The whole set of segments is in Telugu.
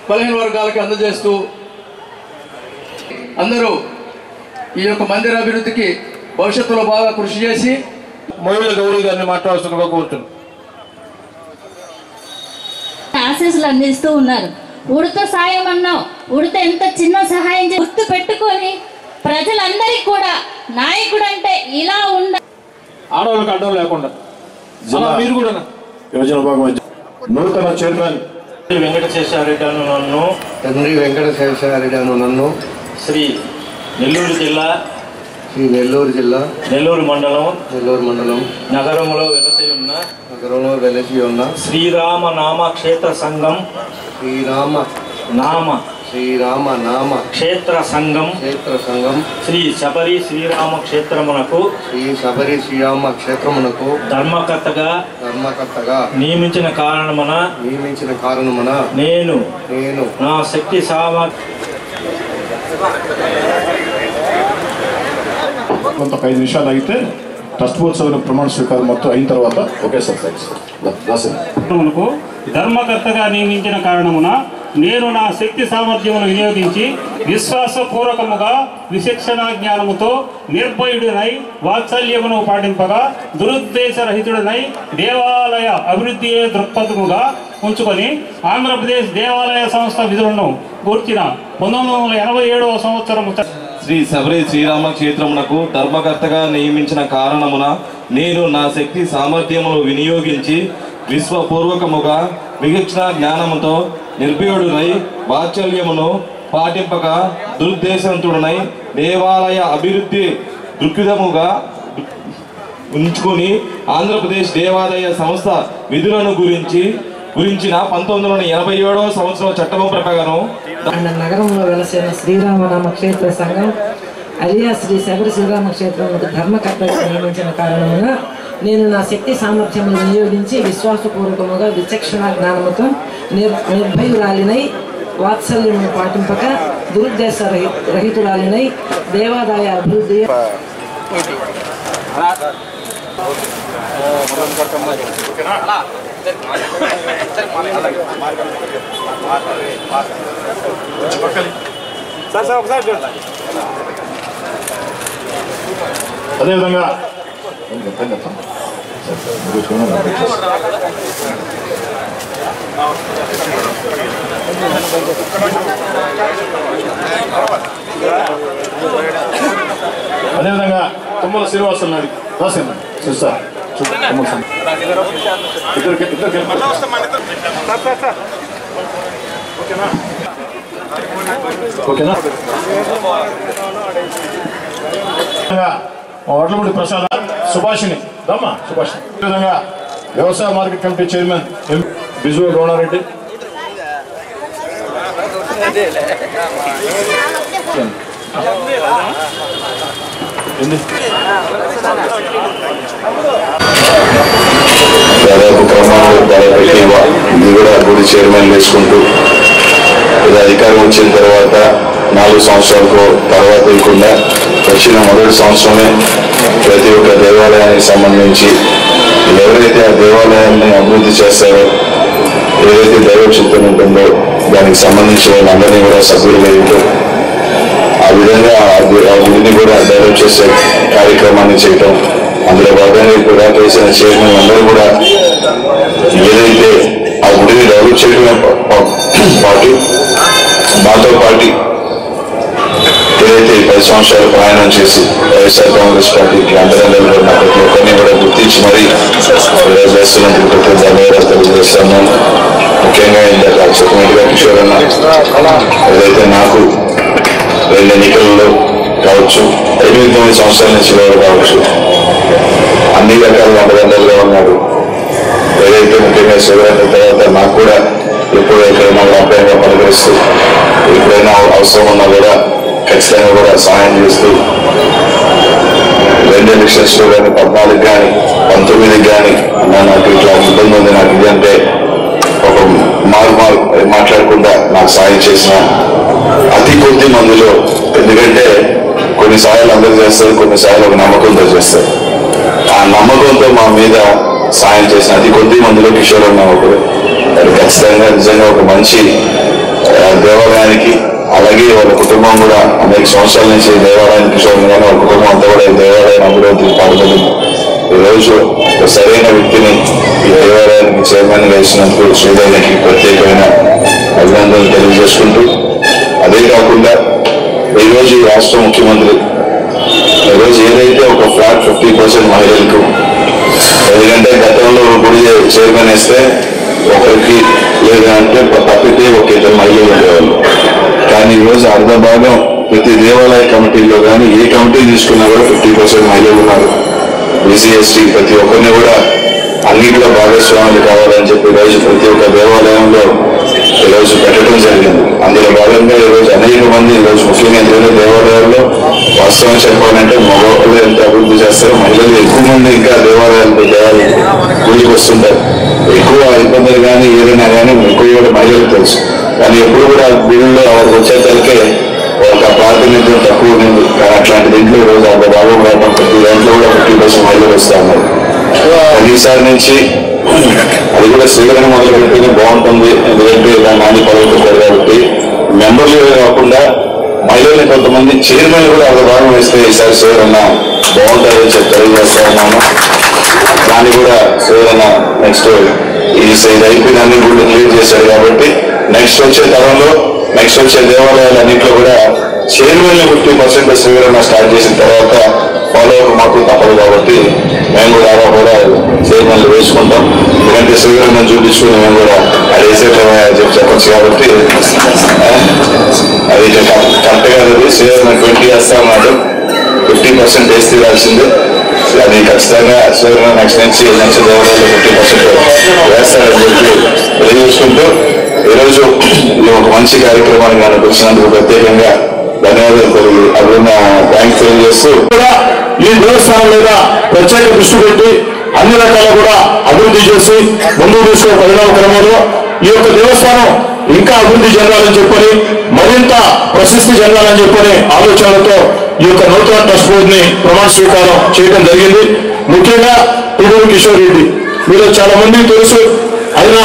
బలహీన వర్గాలకి అందజేస్తూ అందరూ ఈ యొక్క మందిర అభివృద్ధికి భవిష్యత్తులో బాగా కృషి చేసి మహిళ గౌరీ గారిని మాట్లాడాల్సిందిగా కోరుతున్నాను ఆశీస్సులు అందిస్తూ ఉన్నారు ఉడత సాయం అన్నాం ఉడత ఎంత చిన్న సహాయం చే- గుర్తు పెట్టుకొని ప్రజలందరికీ కూడా నాయకుడు అంటే ఇలా ఉండ ఆడవాళ్ళకి అడ్డం లేకుండా అలా మీరు కూడా యువజన విభాగం నూతన చైర్మన్ వెంకటశేషారెడ్డి అను నన్ను తండ్రి వెంకటశేషారెడ్డి అను నన్ను శ్రీ నెల్లూరు జిల్లా శ్రీ నెల్లూరు జిల్లా నెల్లూరు మండలం నెల్లూరు మండలం నగరంలో వెలసి ఉన్న నగరంలో వెలసి ఉన్న శ్రీరామ నామ క్షేత్ర సంఘం శ్రీరామ నామ శ్రీరామ నామ క్షేత్ర సంఘం క్షేత్ర సంఘం శ్రీ శబరి శ్రీరామ క్షేత్రమునకు శ్రీ శబరి శ్రీరామ క్షేత్రమునకు ధర్మకర్తగా ధర్మకర్తగా నియమించిన కారణమున నియమించిన కారణమున నేను నేను నా శక్తి సామ కొంత ఒక ఐదు నిమిషాలు అయితే ట్రస్ట్ బోర్డ్ సభ్యుల ప్రమాణ స్వీకారం మొత్తం అయిన తర్వాత ఒకేసారి థ్యాంక్స్ రాసింది కార్యక్రమములకు ధర్మకర్తగా నియమించిన కారణమున నేను నా శక్తి సామర్థ్యమును వినియోగించి విశ్వాసపూర్వకముగా విశిక్షణ జ్ఞానముతో నిర్భయుడినై వాత్సల్యమును పాటింపగా దురుద్దేశరహితుడినై దేవాలయ అభివృద్ధియే దృక్పథముగా ఉంచుకొని ఆంధ్రప్రదేశ్ దేవాలయ సంస్థ విధులను గూర్చిన పంతొమ్మిది వందల ఎనభై ఏడవ సంవత్సరము శ్రీ శబరి శ్రీరామ క్షేత్రమునకు ధర్మకర్తగా నియమించిన కారణమున నేను నా శక్తి సామర్థ్యమును వినియోగించి విశ్వపూర్వకముగా విచక్షణ జ్ఞానముతో నిర్భయుడునై వాత్సల్యమును పాటింపక దురుద్దేశంతుడనై దేవాలయ అభివృద్ధి దృక్విధముగా ఉంచుకొని ఆంధ్రప్రదేశ్ దేవాలయ సంస్థ విధులను గురించి గురించిన పంతొమ్మిది వందల ఎనభై ఏడవ సంవత్సరం చట్టం ప్రకారం ఆయన నగరంలో వెలసిన శ్రీరామనామ క్షేత్ర సంఘం అలియా శ్రీ శబరి శ్రీరామ క్షేత్రములకు ధర్మకర్తగా నియమించిన కారణమున నేను నా శక్తి సామర్థ్యమును వినియోగించి విశ్వాసపూర్వకముగా విచక్షణ జ్ఞానముతో నిర్ నిర్భయురాలినై వాత్సల్యమును పాటింపక దురుద్దేశ రహి రహితురాలినై దేవాదాయ అభివృద్ధి అదేవిధంగా అదేవిధంగా తుమ్మల శ్రీనివాసం నాయుడు రాసింది చూస్తా చూడు తుమ్మల శ్రీ- ఇద్దరికి ఇద్దరికి ఓకేనా విధంగా మా వడ్లమూడి ప్రసాద్ సుభాషిణి దమ్మా సుభాషిణి ఈ విధంగా వ్యవసాయ మార్కెట్ కమిటీ చైర్మన్ ఎం బిజువ గౌడారెడ్డి ఏంది? దాదాపు క్రమంలో దాదాపు ఎక్కువ ఇది కూడా గుడి చైర్మన్ వేసుకుంటూ ఇది అధికారం వచ్చిన తర్వాత నాలుగు సంవత్సరాలకు తర్వాత ఇవ్వకుండా వచ్చిన మొదటి సంవత్సరమే ప్రతి ఒక్క దేవాలయానికి సంబంధించి ఎవరైతే ఆ దేవాలయాన్ని అభివృద్ధి చేస్తారో ఏదైతే దైవ చిత్తం ఉంటుందో దానికి సంబంధించిన వాళ్ళందరినీ కూడా సభ్యులుగా ఇవ్వడం ఆ విధంగా ఆ గు- ఆ గుడిని కూడా డెవలప్ చేసే కార్యక్రమాన్ని చేయటం అందులో భాగంగా ఇప్పుడు చేసిన చైర్మన్ అందరూ కూడా ఏదైతే ఆ గుడిని డెవలప్ చేయడమే పా- పా- పాటు మాతో పాటు ఏదైతే ఈ పది సంవత్సరాలు ప్రయాణం చేసి వైఎస్ఆర్ కాంగ్రెస్ పార్టీకి అందరందరూ కూడా ప్రతి ఒక్కరిని కూడా గుర్తించి మరీ ఈరోజు చేస్తున్నందుకు ప్రతి ధన్యవాదాలు తెలియజేస్తాను ముఖ్యంగా ఇందాక చెప్పినట్టుగా కిషోర్ అన్న ఏదైతే నాకు రెండు ఎన్నికలలో కావచ్చు ఎనిమిది తొమ్మిది సంవత్సరాల నుంచి ఎవరు కావచ్చు అన్ని రకాల అండదండలుగా ఉన్నాడు ఏదైతే ముఖ్యంగా శివరాత్రి తర్వాత నాకు కూడా ఎప్పుడు ఎక్కడైనా వ్యాపారంగా పలకరిస్తూ ఎప్పుడైనా అవసరం ఉన్నా కూడా ఖచ్చితంగా కూడా సహాయం చేస్తూ రెండు ఎలక్షన్స్ లో కానీ పద్నాలుగు కానీ పంతొమ్మిదికి కానీ అన్నా నాకు ఇట్లా ఇబ్బంది ఉంది నాకు ఇది అంటే ఒక మారు మారు మాట్లాడకుండా నాకు సాయం చేసిన అతి కొద్ది మందిలో ఎందుకంటే కొన్ని సాయాలు అందరూ చేస్తారు కొన్ని సాయాలు ఒక నమ్మకంతో చేస్తారు ఆ నమ్మకంతో మా మీద సాయం చేసిన అతి కొద్ది మందిలో కిషోర్ అన్న ఒకడు అది ఖచ్చితంగా నిజంగా ఒక మంచి ఆ, దేవాలయానికి అలాగే వాళ్ళ కుటుంబం కూడా అనేక సంవత్సరాల నుంచి దేవాలయానికి చూడడం కానీ వాళ్ళ కుటుంబం అంతా కూడా ఈ దేవాలయం అభివృద్ధికి పాల్గొంది ఈ రోజు ఒక సరైన వ్యక్తిని ఈ దేవాలయానికి చైర్మన్ గా ఇచ్చినందుకు శ్రీదేవికి ప్రత్యేకమైన అభినందనలు తెలియజేసుకుంటూ అదే కాకుండా ఈ రోజు ఈ రాష్ట్ర ముఖ్యమంత్రి ఈ రోజు ఏదైతే ఒక ఫ్లాట్ ఫిఫ్టీ పర్సెంట్ మహిళలకు ఎందుకంటే గతంలో గుడి చైర్మన్ వేస్తే ఒకరికి లేదంటే తప్పితే ఒక ఇద్దరు మహిళలు ఉండేవాళ్ళు కానీ ఈ రోజు అర్ధ భాగం ప్రతి దేవాలయ కమిటీలో కానీ ఏ కమిటీ తీసుకున్నా కూడా ఫిఫ్టీ పర్సెంట్ మహిళలు ఉన్నారు బీసీ ఎస్టీ ప్రతి ఒక్కరిని కూడా అన్నింటిలో భాగస్వాములు కావాలని చెప్పి ఈ రోజు ప్రతి ఒక్క దేవాలయంలో ఈ రోజు పెట్టడం జరిగింది అందులో భాగంగా ఈ రోజు అనేక మంది ఈ రోజు ముఖ్యంగా ఎందుకంటే దేవాలయాల్లో వాస్తవం చెప్పాలంటే మగవాళ్ళు ఎంత అభివృద్ధి చేస్తారో మహిళలు ఎక్కువ మంది ఇంకా దేవాలయాలకు దేవాలయం గుడికి వస్తుంటారు ఎక్కువ ఇబ్బందులు కానీ ఏదైనా కానీ ఎక్కువ కూడా మహిళలకు తెలుసు కానీ ఎప్పుడు కూడా గుడిలో వచ్చేసరికి ఒక ప్రాతినిధ్యం తక్కువ ఉంది కానీ అట్లాంటి దీంట్లో ఈ రోజు అంత భాగం రావడం ప్రతి దాంట్లో కూడా ఫిఫ్టీ పర్సెంట్ మహిళలు వస్తా ఉన్నారు కానీ ఈసారి నుంచి అది కూడా స్త్రీలను మొదలు పెడితేనే బాగుంటుంది ఎందుకంటే దాని నాని పదవుతారు కాబట్టి మెంబర్లు కాకుండా మహిళలు కొంతమంది చైర్మన్ కూడా అర్ధ భాగం వేస్తే ఈసారి సేవరన్న బాగుంటుందని చెప్పి తెలియజేస్తా ఉన్నాను దాన్ని కూడా సేవరన్న నెక్స్ట్ ఈ ఇది అయిపోయిన అన్ని గుళ్ళు క్లియర్ చేశారు కాబట్టి నెక్స్ట్ వచ్చే తరంలో నెక్స్ట్ వచ్చే దేవాలయాలు అన్నింటిలో కూడా చైర్మన్ ఫిఫ్టీ పర్సెంట్ సేవరన్న స్టార్ట్ చేసిన తర్వాత ఫాలో అప్ మాకు తప్పదు కాబట్టి మేము కూడా అలా కూడా చైర్మన్లు వేసుకుంటాం ఎందుకంటే శ్రీరంగం చూపించుకుని మేము కూడా అది వేసేటమే చెప్పి చెప్పచ్చు కాబట్టి ఆ, అది కరెక్ట్ కాదు అది శ్రీరంగం ట్వంటీ వేస్తా ఉన్నాడు ఫిఫ్టీ పర్సెంట్ వేసి తీరాల్సిందే అది ఖచ్చితంగా శ్రీరంగం నెక్స్ట్ నుంచి నెక్స్ట్ దేవాలయంలో ఫిఫ్టీ పర్సెంట్ వేస్తారని చెప్పి తెలియజేసుకుంటూ ఈరోజు ఇది ఒక మంచి కార్యక్రమాన్ని కనుక వచ్చినందుకు ప్రత్యేకంగా ధన్యవాదాలు తెలియ అభిన్న థ్యాంక్స్ తెలియజేస్తూ కూడా ఈ దేవస్థానం మీద ప్రత్యేక దృష్టి పెట్టి అన్ని రకాల కూడా అభివృద్ధి చేసి ముందుకు తీసుకునే పరిణామ క్రమంలో ఈ యొక్క దేవస్థానం ఇంకా అభివృద్ధి చెందాలని చెప్పని మరింత ప్రశస్తి చెందాలని చెప్పని ఆలోచనలతో ఈ యొక్క నూతన ట్రస్ట్ బోర్డు ని ప్రమాణ స్వీకారం చేయడం జరిగింది ముఖ్యంగా పిడూరు కిషోర్ రెడ్డి మీరు చాలా మందికి తెలుసు అయినా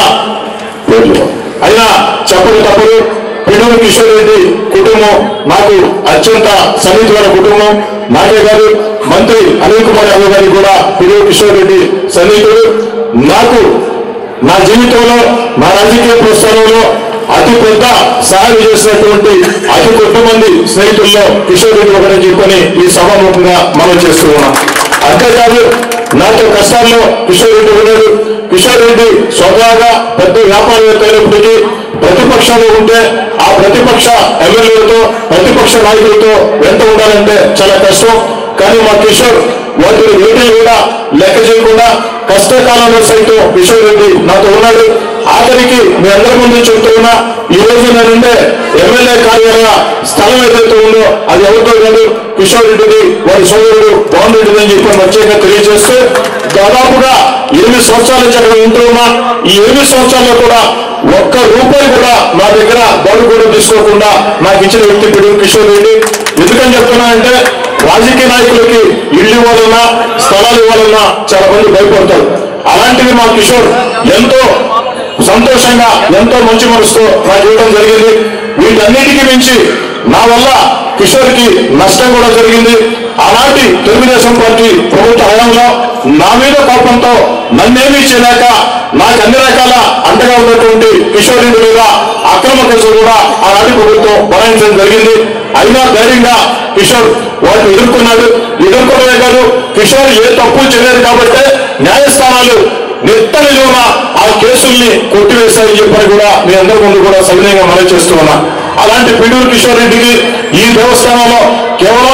అయినా చెప్పదు తప్పదు పిడూరు కిషోర్ రెడ్డి కుటుంబం నాకు అత్యంత సన్నిహితమైన కుటుంబం నాకే కాదు మంత్రి అనిల్ కుమార్ యాదవ్ గారికి కూడా పిడూరు కిషోర్ రెడ్డి సన్నిహితుడు నాకు నా జీవితంలో నా రాజకీయ ప్రస్థానంలో అతి పెద్ద సహాయం చేసినటువంటి అతి కొద్ది మంది స్నేహితుల్లో కిషోర్ రెడ్డి ఒకరని చెప్పని ఈ సభాముఖంగా మనం చేస్తూ ఉన్నాం అంతేకాదు నాతో కష్టాల్లో కిషోర్ రెడ్డి ఉన్నాడు కిషోర్ రెడ్డి స్వతహాగా పెద్ద వ్యాపారవేత్త అయినప్పటికీ ప్రతిపక్షంలో ఉంటే ఆ ప్రతిపక్ష ఎమ్మెల్యేలతో ప్రతిపక్ష నాయకులతో వెంట ఉండాలంటే చాలా కష్టం కానీ మా కిషోర్ వాటిని వేటిని కూడా లెక్క చేయకుండా కష్టకాలంలో సైతం కిషోర్ రెడ్డి నాతో ఉన్నాడు ఆఖరికి మీ అందరి ముందు చెప్తూ ఉన్నా ఈ రోజు నేనుండే ఎమ్మెల్యే కార్యాలయ స్థలం ఏదైతే ఉందో అది ఎవరితో కాదు కిషోర్ రెడ్డిది వారి సోదరుడు పవన్ రెడ్డిది అని చెప్పి ప్రత్యేకంగా తెలియజేస్తూ దాదాపుగా ఎనిమిది సంవత్సరాల నుంచి అక్కడ ఉంటూ ఉన్నా ఈ ఎనిమిది సంవత్సరాల్లో కూడా ఒక్క రూపాయి కూడా నా దగ్గర బడు కూడా తీసుకోకుండా నాకు ఇచ్చిన వ్యక్తి పిడుగు కిషోర్ రెడ్డి ఎందుకని చెప్తున్నానంటే రాజకీయ నాయకులకి ఇల్లు ఇవ్వాలన్నా స్థలాలు ఇవ్వాలన్నా చాలా మంది భయపడతారు అలాంటిది మా కిషోర్ ఎంతో సంతోషంగా ఎంతో మంచి మనసుతో నాకు ఇవ్వడం జరిగింది వీటన్నిటికీ మించి నా వల్ల కిషోర్ కి నష్టం కూడా జరిగింది ఆనాటి తెలుగుదేశం పార్టీ ప్రభుత్వ హయాంలో నా మీద కోపంతో నన్నేమీ చేయలేక నాకు అన్ని రకాల అండగా ఉన్నటువంటి కిషోర్ రెడ్డి మీద అక్రమ కేసులు కూడా ఆనాటి ప్రభుత్వం బనాయించడం జరిగింది అయినా ధైర్యంగా కిషోర్ వాటిని ఎదుర్కొన్నాడు ఎదుర్కొనలే కాదు కిషోర్ ఏ తప్పు చేయలేదు కాబట్టి న్యాయస్థానాలు నిత్త నిలువున ఆ కేసుల్ని కొట్టివేశారని చెప్పని కూడా మీ అందరి ముందు కూడా సవినయంగా మనం చేస్తూ ఉన్నా అలాంటి పిడూరు కిషోర్ రెడ్డికి ఈ దేవస్థానంలో కేవలం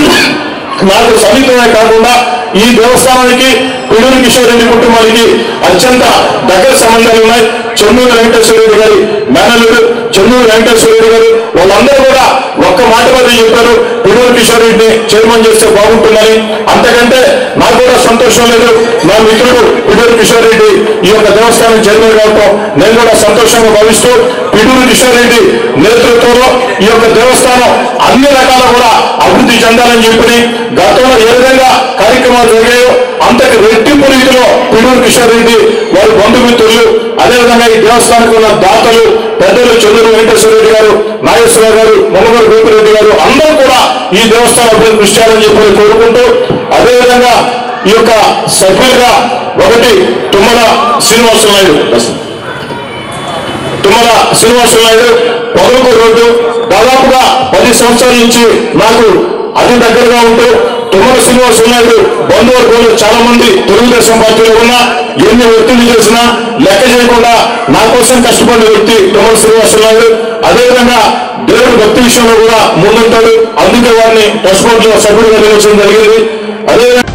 నాకు సన్నిహితమే కాకుండా ఈ దేవస్థానానికి పిడూరు కిషోర్ రెడ్డి కుటుంబానికి అత్యంత దగ్గర సంబంధాలు ఉన్నాయి చెన్నూరు వెంకటేశ్వర రెడ్డి గారి మేనల్లుడు చెన్నూరు వెంకటేశ్వర రెడ్డి గారు వాళ్ళందరూ కూడా ఒక్క మాట మీద చెప్పారు పిడూరు కిషోర్ రెడ్డిని చైర్మన్ చేస్తే బాగుంటుందని అంతకంటే నాకు కూడా సంతోషం లేదు నా మిత్రుడు పిడూరు కిషోర్ రెడ్డి ఈ యొక్క దేవస్థానం చైర్మన్ కావటం నేను కూడా సంతోషంగా భావిస్తూ పిడూరు కిషోర్ రెడ్డి నేతృత్వంలో ఈ యొక్క దేవస్థానం అన్ని రకాల కూడా అభివృద్ధి చెందాలని చెప్పి గతంలో ఏ విధంగా కార్యక్రమాలు జరిగాయో అంతకు రెట్టింపు రీతిలో పిడూరు కిషోర్ రెడ్డి వారి బంధుమిత్రులు అదేవిధంగా ఈ దేవస్థానానికి ఉన్న దాతలు పెద్దలు చంద్రుడు వెంకటేశ్వర రెడ్డి గారు నాగేశ్వర గారు మొమ్మగారు గోపిరెడ్డి గారు అందరూ కూడా ఈ దేవస్థానం అభివృద్ధి కృషి చేయాలని చెప్పి కోరుకుంటూ అదేవిధంగా ఈ యొక్క సభ్యులుగా ఒకటి తుమ్మల శ్రీనివాస నాయుడు తుమ్మల శ్రీనివాస నాయుడు పొగలకు రోడ్డు దాదాపుగా పది సంవత్సరాల నుంచి నాకు అతి దగ్గరగా ఉంటూ తుమ్మల శ్రీనివాస నాయుడు బంధువర్గంలో చాలా మంది తెలుగుదేశం పార్టీలో ఉన్నా ఎన్ని ఒత్తిడి చేసినా లెక్క చేయకుండా నా కోసం కష్టపడిన వ్యక్తి తుమ్మల శ్రీనివాస నాయుడు అదేవిధంగా దేవుడి భక్తి విషయంలో కూడా ముందుంటాడు అందుకే వారిని ట్రస్ట్ బోర్డులో సభ్యుడిగా నిలవడం జరిగింది అదేవిధంగా